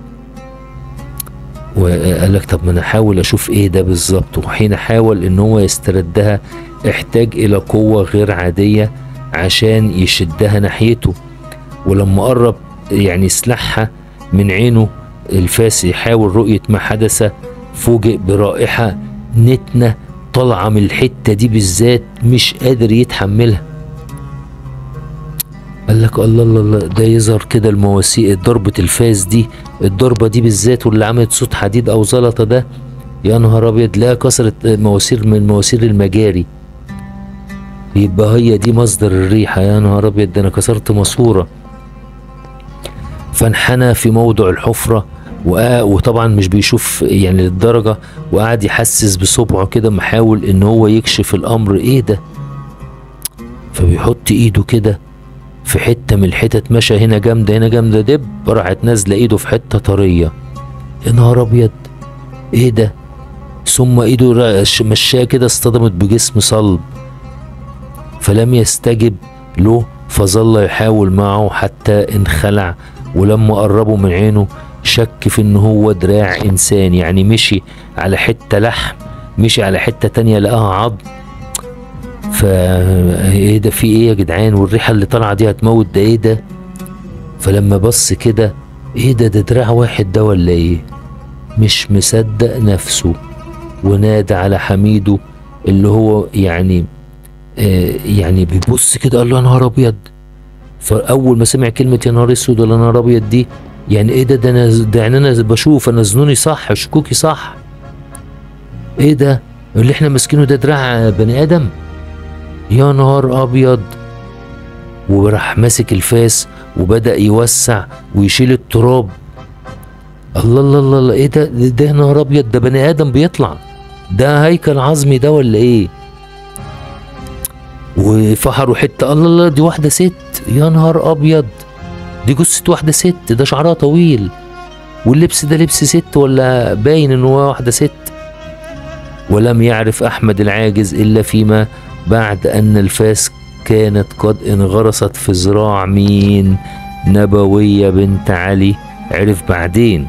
وقال لك طب ما انا احاول اشوف ايه ده بالظبط وحين حاول ان هو يستردها احتاج الى قوه غير عاديه عشان يشدها ناحيته ولما قرب يعني سلاحها من عينه الفاس يحاول رؤية ما حدث فوجئ برائحة نتنة طالعة من الحتة دي بالذات مش قادر يتحملها قال لك الله الله الله ده يظهر كده المواسير ضربة الفاس دي الضربة دي بالذات واللي عملت صوت حديد أو زلطة ده يا نهار أبيض لا كسرت مواسير من مواسير المجاري يبقى هي دي مصدر الريحة يا نهار أبيض ده أنا كسرت ماسورة فانحنى في موضع الحفرة وطبعا مش بيشوف يعني للدرجة وقعد يحسس بصبعه كده محاول ان هو يكشف الامر ايه ده فبيحط ايده كده في حتة من الحتت مشى هنا جامدة هنا جامدة دب راحت نازلة ايده في حتة طرية يا نهار ابيض ايه ده ثم ايده مشاه كده اصطدمت بجسم صلب فلم يستجب له فظل يحاول معه حتى انخلع ولما قربوا من عينه شك في ان هو دراع انسان يعني مشي على حتة لحم مشي على حتة تانية لقاها عظم فا ايه ده في ايه يا جدعان والريحة اللي طالعة دي هتموت ده ايه ده فلما بص كده ايه ده ده دراع واحد ده ولا ايه مش مصدق نفسه ونادى على حميده اللي هو يعني آه يعني بيبص كده قال له يا نهار ابيض فاول ما سمع كلمه يا نهار اسود ولا نهار ابيض دي يعني ايه ده ده انا ده يعني انا بشوف انا ظنوني صح شكوكي صح ايه ده اللي احنا ماسكينه ده دراع بني ادم يا نهار ابيض وراح ماسك الفاس وبدا يوسع ويشيل التراب الله الله الله, الله ايه ده ده يا نهار ابيض ده بني ادم بيطلع ده هيكل عظمي ده ولا ايه وفحروا حته الله الله دي واحده ست يا نهار ابيض دي جثه واحده ست ده شعرها طويل واللبس ده لبس ست ولا باين ان هو واحده ست ولم يعرف احمد العاجز الا فيما بعد ان الفاس كانت قد انغرست في ذراع مين نبويه بنت علي عرف بعدين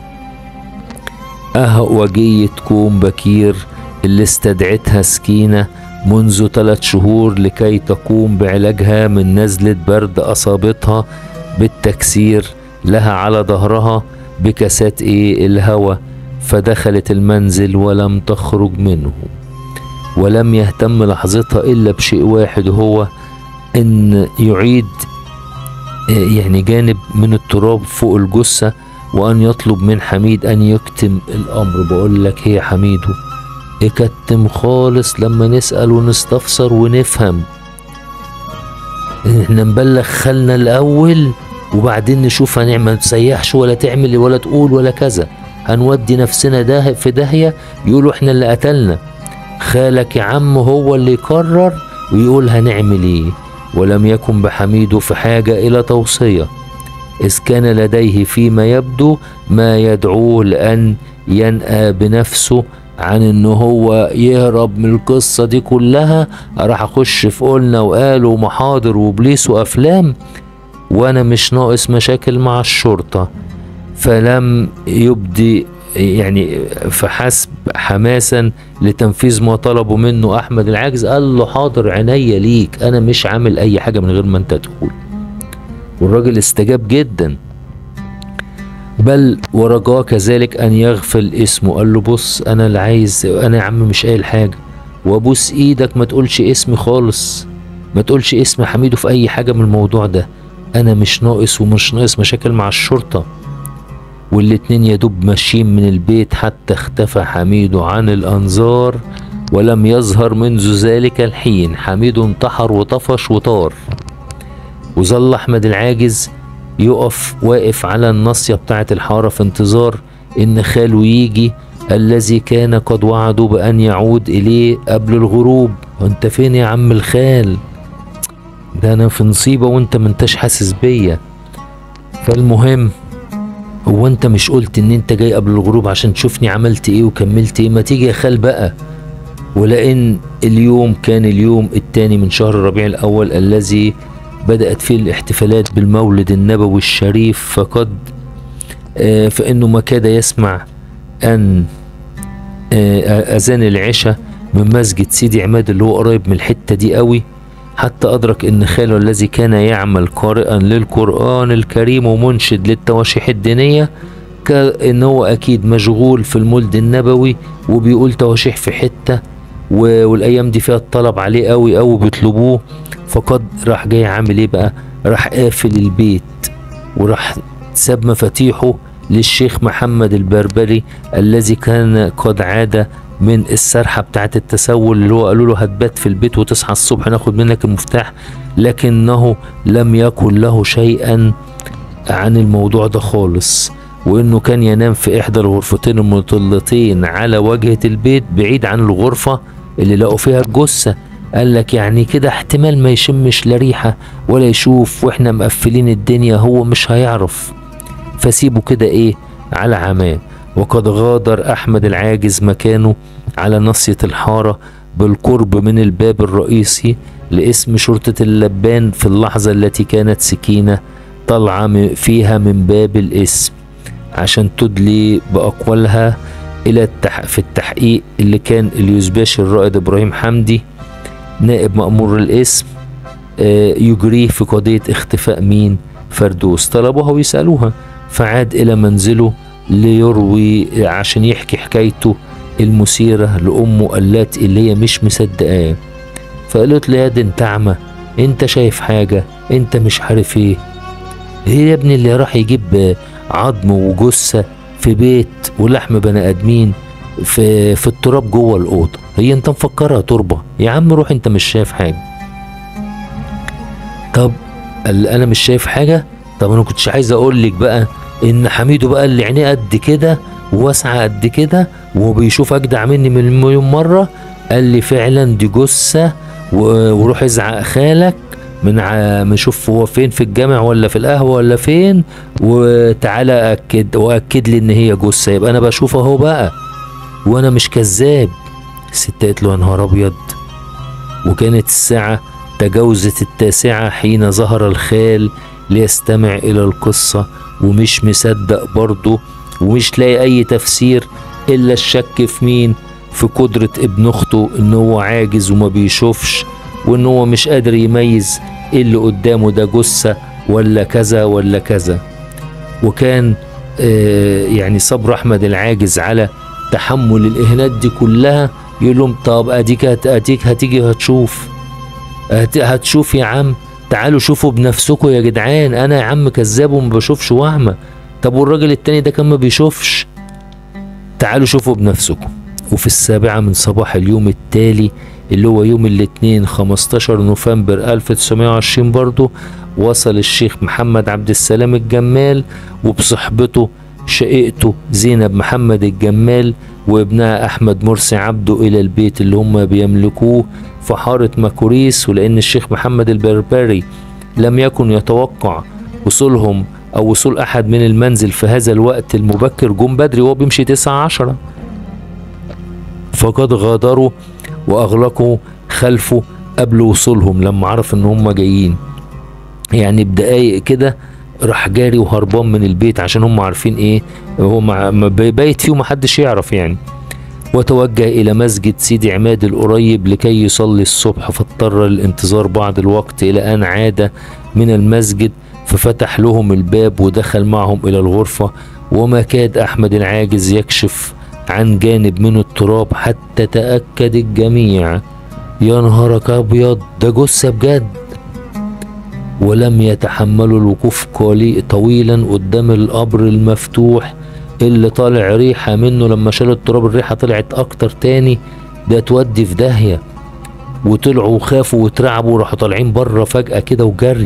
أهوجية كوم بكير اللي استدعتها سكينة منذ ثلاث شهور لكي تقوم بعلاجها من نزلة برد أصابتها بالتكسير لها على ظهرها بكاسات إيه الهوى فدخلت المنزل ولم تخرج منه ولم يهتم لحظتها إلا بشيء واحد هو إن يعيد يعني جانب من التراب فوق الجثة وأن يطلب من حميد أن يكتم الأمر بقول لك هي حميدو اكتم خالص لما نسأل ونستفسر ونفهم احنا نبلغ خالنا الأول وبعدين نشوف هنعمل ما تسيحش ولا تعمل ولا تقول ولا كذا هنودي نفسنا ده في داهية يقولوا احنا اللي قتلنا خالك يا عم هو اللي يقرر ويقول هنعمل ايه ولم يكن بحميده في حاجة إلى توصية إذ كان لديه فيما يبدو ما يدعوه لأن ينأى بنفسه عن إن هو يهرب من القصة دي كلها راح أخش في قلنا وقالوا محاضر وبليس وأفلام وأنا مش ناقص مشاكل مع الشرطة فلم يبدي يعني فحسب حماسا لتنفيذ ما طلبوا منه احمد العاجز قال له حاضر عينيا ليك انا مش عامل اي حاجه من غير ما انت تقول والراجل استجاب جدا بل ورجاه كذلك ان يغفل اسمه قال له بص انا اللي عايز انا يا عم مش قايل حاجه وابوس ايدك ما تقولش اسمي خالص ما تقولش اسم حميدو في اي حاجه من الموضوع ده انا مش ناقص ومش ناقص مشاكل مع الشرطه والاتنين يدوب ماشيين من البيت حتى اختفى حميدو عن الانظار ولم يظهر منذ ذلك الحين حميد انتحر وطفش وطار وظل احمد العاجز يقف واقف على الناصيه بتاعه الحاره في انتظار ان خاله يجي الذي كان قد وعده بان يعود اليه قبل الغروب وانت فين يا عم الخال ده انا في نصيبه وانت منتش حاسس بيا فالمهم هو انت مش قلت ان انت جاي قبل الغروب عشان تشوفني عملت ايه وكملت ايه ما تيجي يا خال بقى ولان اليوم كان اليوم الثاني من شهر ربيع الاول الذي بدأت فيه الاحتفالات بالمولد النبوي الشريف فقد آه فإنه ما كاد يسمع أن آه أذان العشاء من مسجد سيدي عماد اللي هو قريب من الحتة دي قوي حتى أدرك أن خاله الذي كان يعمل قارئا للقرآن الكريم ومنشد للتواشيح الدينية كأن هو أكيد مشغول في المولد النبوي وبيقول تواشيح في حتة والأيام دي فيها الطلب عليه قوي قوي بيطلبوه فقد راح جاي عامل ايه بقى راح قافل البيت وراح ساب مفاتيحه للشيخ محمد البربري الذي كان قد عاد من السرحة بتاعت التسول اللي هو قالوا له هتبات في البيت وتصحى الصبح ناخد منك المفتاح لكنه لم يكن له شيئا عن الموضوع ده خالص وانه كان ينام في احدى الغرفتين المطلتين على واجهة البيت بعيد عن الغرفة اللي لقوا فيها الجثة قال لك يعني كده احتمال ما يشمش لا ريحة ولا يشوف واحنا مقفلين الدنيا هو مش هيعرف فسيبه كده ايه على عماه وقد غادر احمد العاجز مكانه على ناصية الحارة بالقرب من الباب الرئيسي لاسم شرطة اللبان في اللحظة التي كانت سكينة طالعة م- فيها من باب الاسم عشان تدلي بأقوالها إلى التح... في التحقيق اللي كان اليوزباشي الرائد إبراهيم حمدي نائب مأمور الاسم آه، يجريه في قضية اختفاء مين فردوس طلبوها ويسألوها فعاد إلى منزله ليروي عشان يحكي حكايته المثيرة لأمه اللاتي اللي هي مش مصدقاه فقالت له يا دي انت أعمى انت شايف حاجة انت مش عارف ايه ايه يا ابني اللي راح يجيب عظم وجثة في بيت ولحم بني ادمين في في التراب جوه الأوضة هي انت مفكرها تربة يا عم روح انت مش شايف حاجة طب قال انا مش شايف حاجة طب انا كنتش عايز اقول لك بقى ان حميدو بقى اللي عينيه قد كده وواسعة قد كده وبيشوف اجدع مني من مليون مرة قال لي فعلا دي جثة و- وروح ازعق خالك من ع... من شوف هو فين في الجامع ولا في القهوة ولا فين وتعالى أكد وأكد لي إن هي جثة يبقى أنا بشوف أهو بقى وأنا مش كذاب الست قالت له يا نهار أبيض وكانت الساعة تجاوزت التاسعة حين ظهر الخال ليستمع إلى القصة ومش مصدق برضه ومش لاقي أي تفسير إلا الشك في مين في قدرة ابن أخته إن هو عاجز وما بيشوفش وإن هو مش قادر يميز إيه اللي قدامه ده جثة ولا كذا ولا كذا وكان آه يعني صبر أحمد العاجز على تحمل الإهانات دي كلها يقول لهم طب أديك هت- أديك هتيجي هتشوف هت- هتشوف يا عم تعالوا شوفوا بنفسكم يا جدعان أنا يا عم كذاب وما بشوفش وأعمى طب والراجل التاني ده كان ما بيشوفش تعالوا شوفوا بنفسكم وفي السابعة من صباح اليوم التالي اللي هو يوم الاثنين 15 نوفمبر 1920 برضه وصل الشيخ محمد عبد السلام الجمال وبصحبته شقيقته زينب محمد الجمال وابنها أحمد مرسي عبده إلى البيت اللي هم بيملكوه في حارة ماكوريس ولأن الشيخ محمد البربري لم يكن يتوقع وصولهم أو وصول أحد من المنزل في هذا الوقت المبكر جم بدري وهو بيمشي تسعة عشرة فقد غادروا وأغلقوا خلفه قبل وصولهم لما عرف إن هم جايين يعني بدقايق كده راح جاري وهربان من البيت عشان هم عارفين ايه هو مع ما بي- بايت فيه ومحدش يعرف يعني وتوجه إلى مسجد سيدي عماد القريب لكي يصلي الصبح فاضطر للانتظار بعض الوقت إلى أن عاد من المسجد ففتح لهم الباب ودخل معهم إلى الغرفة وما كاد أحمد العاجز يكشف عن جانب من التراب حتى تأكد الجميع يا نهارك أبيض ده جثة بجد ولم يتحملوا الوقوف قلي- طويلا قدام القبر المفتوح اللي طالع ريحة منه لما شال التراب الريحة طلعت أكتر تاني ده تودي في داهية وطلعوا وخافوا واترعبوا وراحوا طالعين بره فجأة كده وجري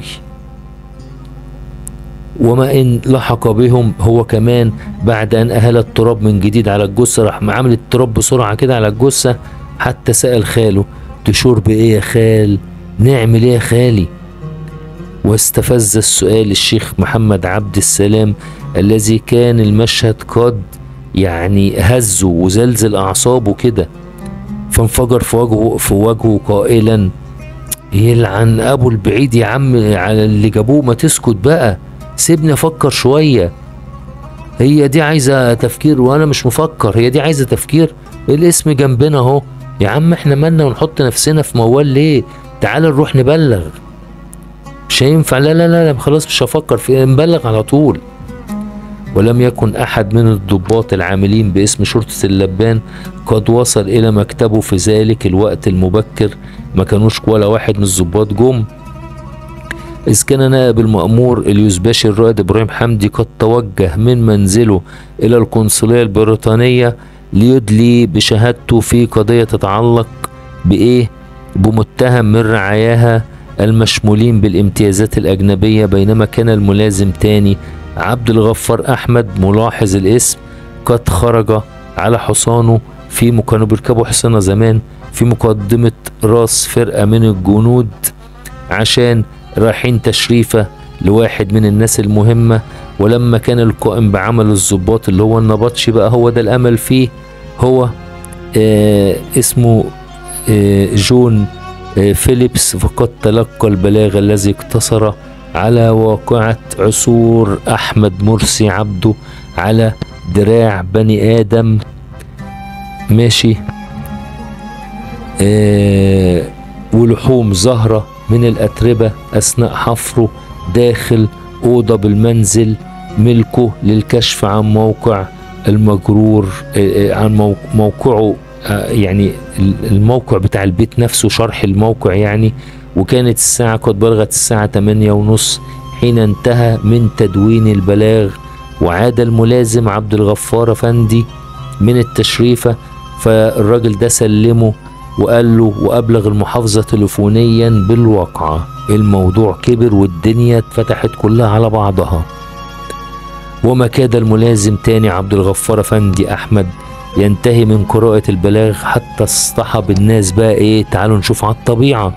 وما إن لحق بهم هو كمان بعد أن أهل التراب من جديد على الجثة راح عامل التراب بسرعة كده على الجثة حتى سأل خاله تشور بإيه يا خال نعمل إيه يا خالي واستفز السؤال الشيخ محمد عبد السلام الذي كان المشهد قد يعني هزه وزلزل أعصابه كده فانفجر في وجهه في وجهه قائلا يلعن أبو البعيد يا عم على اللي جابوه ما تسكت بقى سيبني أفكر شوية هي دي عايزة تفكير وأنا مش مفكر هي دي عايزة تفكير الاسم جنبنا أهو يا عم احنا مالنا ونحط نفسنا في موال ليه تعال نروح نبلغ مش هينفع لا لا لا لا خلاص مش هفكر في نبلغ على طول ولم يكن أحد من الضباط العاملين باسم شرطة اللبان قد وصل إلى مكتبه في ذلك الوقت المبكر ما كانوش ولا واحد من الضباط جم إذ كان نائب المأمور اليوزباشي الرائد إبراهيم حمدي قد توجه من منزله إلى القنصلية البريطانية ليدلي بشهادته في قضية تتعلق بإيه؟ بمتهم من رعاياها المشمولين بالامتيازات الأجنبية بينما كان الملازم تاني عبد الغفار أحمد ملاحظ الاسم قد خرج على حصانه في مك- كانوا بيركبوا حصانة زمان في مقدمة راس فرقة من الجنود عشان رايحين تشريفة لواحد من الناس المهمة ولما كان القائم بعمل الضباط اللي هو النبطشي بقى هو ده الأمل فيه هو آه اسمه آه جون آه فيليبس فقد تلقى البلاغ الذي اقتصر على واقعة عثور أحمد مرسي عبده على دراع بني آدم ماشي آه ولحوم زهرة من الأتربة أثناء حفره داخل أوضة بالمنزل ملكه للكشف عن موقع المجرور آه، آه، عن مو- موقعه آه، يعني الموقع بتاع البيت نفسه شرح الموقع يعني وكانت الساعة قد بلغت الساعة 8 ونص حين انتهى من تدوين البلاغ وعاد الملازم عبد الغفار أفندي من التشريفة فالراجل ده سلمه وقال له وأبلغ المحافظة تليفونيا بالواقعة الموضوع كبر والدنيا اتفتحت كلها على بعضها وما كاد الملازم تاني عبد الغفار أفندي أحمد ينتهي من قراءة البلاغ حتى اصطحب الناس بقى ايه تعالوا نشوف على الطبيعة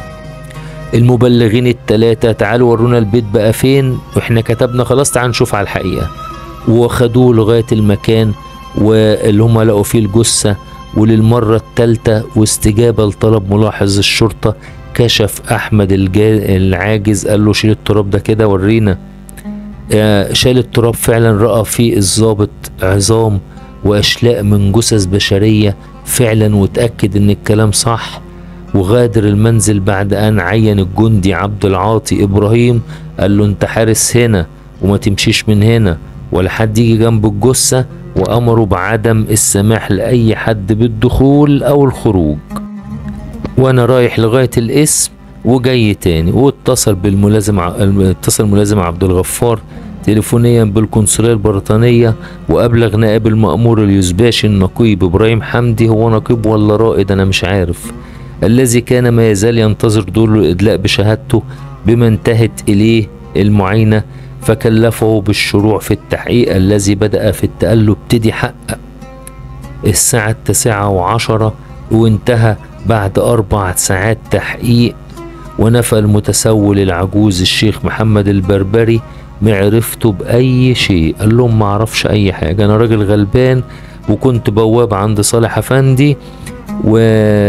المبلغين التلاتة تعالوا ورونا البيت بقى فين واحنا كتبنا خلاص تعالوا نشوف على الحقيقة وخدوه لغاية المكان واللي هم لقوا فيه الجثة وللمرة التالتة واستجابة لطلب ملاحظ الشرطة كشف أحمد الجا- العاجز قال له شيل التراب ده كده ورينا آه، شال التراب فعلا رأى فيه الضابط عظام وأشلاء من جثث بشرية فعلا وتأكد إن الكلام صح وغادر المنزل بعد أن عين الجندي عبد العاطي إبراهيم قال له أنت حارس هنا وما تمشيش من هنا ولا حد يجي جنب الجثة وأمره بعدم السماح لأي حد بالدخول أو الخروج وأنا رايح لغاية الاسم وجاي تاني واتصل بالملازم ع- اتصل الملازم عبد الغفار تليفونيا بالقنصلية البريطانية وأبلغ نائب المأمور اليزباشي النقيب إبراهيم حمدي هو نقيب ولا رائد أنا مش عارف الذي كان ما يزال ينتظر دور الإدلاء بشهادته بما انتهت إليه المعاينة فكلفه بالشروع في التحقيق الذي بدأ في التقال له ابتدي حقق الساعة التاسعة وعشرة وانتهى بعد أربع ساعات تحقيق ونفى المتسول العجوز الشيخ محمد البربري معرفته بأي شيء قال لهم ما اعرفش أي حاجة أنا راجل غلبان وكنت بواب عند صالح أفندي و...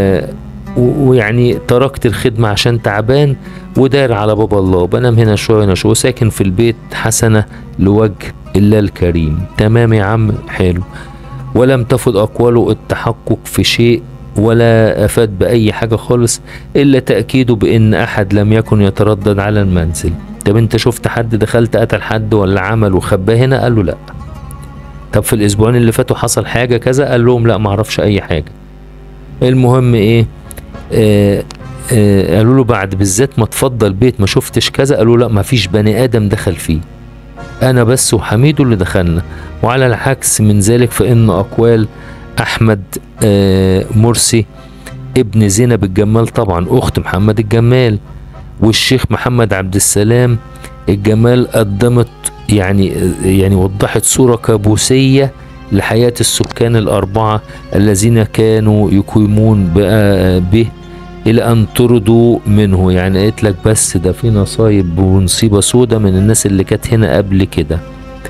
و- ويعني تركت الخدمة عشان تعبان ودار على باب الله بنام هنا شوية هنا شوية ساكن في البيت حسنة لوجه الله الكريم تمام يا عم حلو ولم تفد أقواله التحقق في شيء ولا أفاد بأي حاجة خالص إلا تأكيده بأن أحد لم يكن يتردد على المنزل طب أنت شفت حد دخلت قتل حد ولا عمل وخباه هنا قال له لا طب في الأسبوعين اللي فاتوا حصل حاجة كذا قال لهم لا معرفش أي حاجة المهم إيه آه آه قالوا له بعد بالذات ما تفضل بيت ما شفتش كذا قالوا لا ما فيش بني آدم دخل فيه أنا بس وحميد اللي دخلنا وعلى العكس من ذلك فإن أقوال أحمد آه مرسي ابن زينب الجمال طبعا أخت محمد الجمال والشيخ محمد عبد السلام الجمال قدمت يعني يعني وضحت صورة كابوسية لحياة السكان الأربعة الذين كانوا يقيمون بقى- به إلى أن طردوا منه يعني قلت لك بس ده في نصايب ونصيبة سودة من الناس اللي كانت هنا قبل كده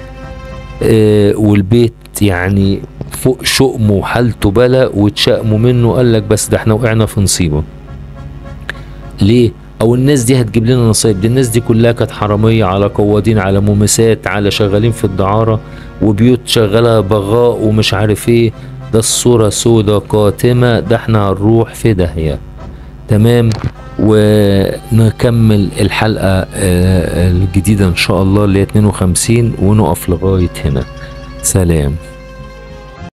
آه، والبيت يعني فوق شؤمه وحالته بلا واتشائموا منه قال لك بس ده احنا وقعنا في نصيبه ليه او الناس دي هتجيب لنا نصايب دي الناس دي كلها كانت حراميه على قوادين على ممسات على شغالين في الدعاره وبيوت شغاله بغاء ومش عارف ايه ده الصوره سودة قاتمه ده احنا هنروح في داهيه تمام ونكمل الحلقه آه، الجديده ان شاء الله اللي هي 52 ونقف لغايه هنا سلام